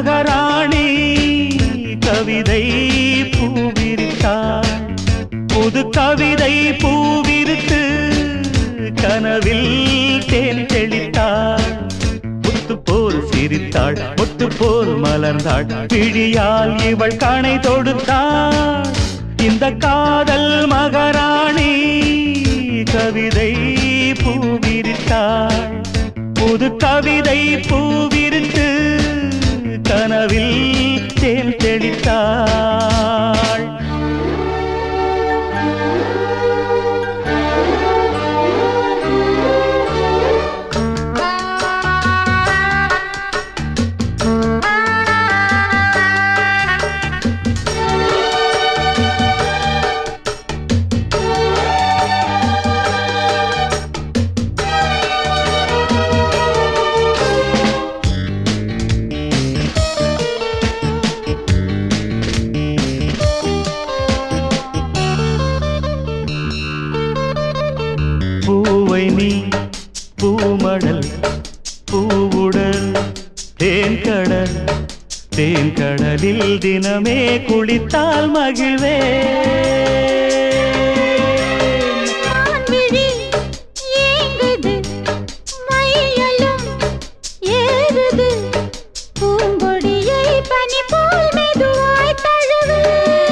மகாராணி கவிதை பூவிரித்தாள் புது கவிதை பூவிரித்து கனவில் தேன் தெளித்தாள் முத்து போல் சிரித்தாள் முத்து போல் மலர்ந்தாள் பிழியால் இவள் கணை தொடுத்தாள் இந்த காதல் மகாராணி கவிதை பூவிரித்தாள் புது கவிதை பூவிரித்து கனவில் தேன் தெளித்தாள் பூவை நீ பூமடல் பூவுடல் தேன்கடல் தேன்கடலில் தினமே குளித்தால் மகிழ்வே மான்விழி ஏங்குது, மையலும் ஏறுது, பூங்கொடியை பனி போல் மெதுவாய் தழுவு.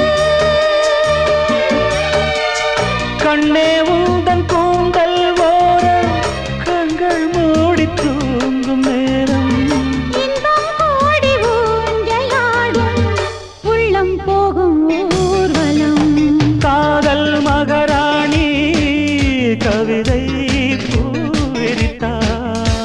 கண்ணே உந்தன் கூந்தல் ஓரம் கண்கள் மூடி தூங்கும் நேரம் இன்பம் கோடி ஊஞ்சலாடும், உள்ளம் போகும் ஊர்வலம் காதல் மகாராணி கவிதை பூவிரித்தாள்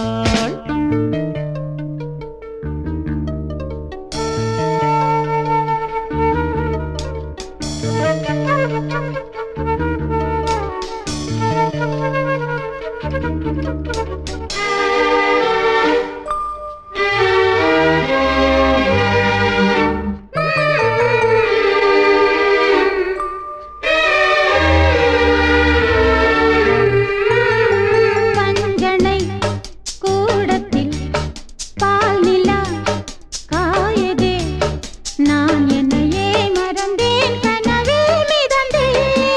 பஞ்சனை கூடத்தில் பால் நிலா காயதே நான் என்னையே மறந்தேன் கனவில் மிதந்தேன்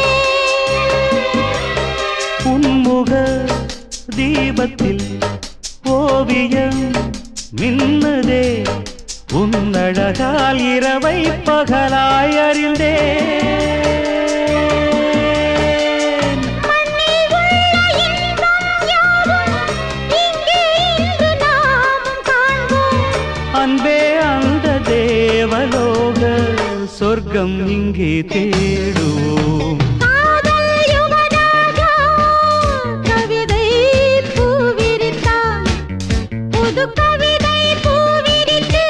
உன்முக தீபத்தில் ஓவியம் மின்னதே உன்னழகால் இரவை பகலாய் அறிந்தேன் மண்ணில் உள்ள இன்பம் யாவும் இங்கே இன்று நாமும் காண்போம் அன்பே அந்த தேவலோக சொர்க்கம் இங்கே தேடுவோம் காதல் யுவராஜா கவிதை பூவிரித்தான் புது கவிதை பூவிரித்து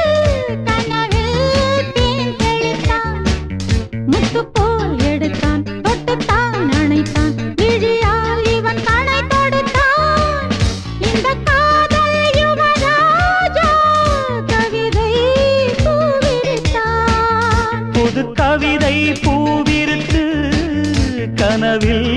கனவில் தேன் தெளித்தான் முத்து போல் எடுத்தான் தொட்டுத்தான் அணைத்தான் விழியால் இவன் கணை தொடுத்தான் இந்த காதல் யுவராஜா கவிதை பூவிரித்தான் புது கவிதை பூவிருத்து கனவில்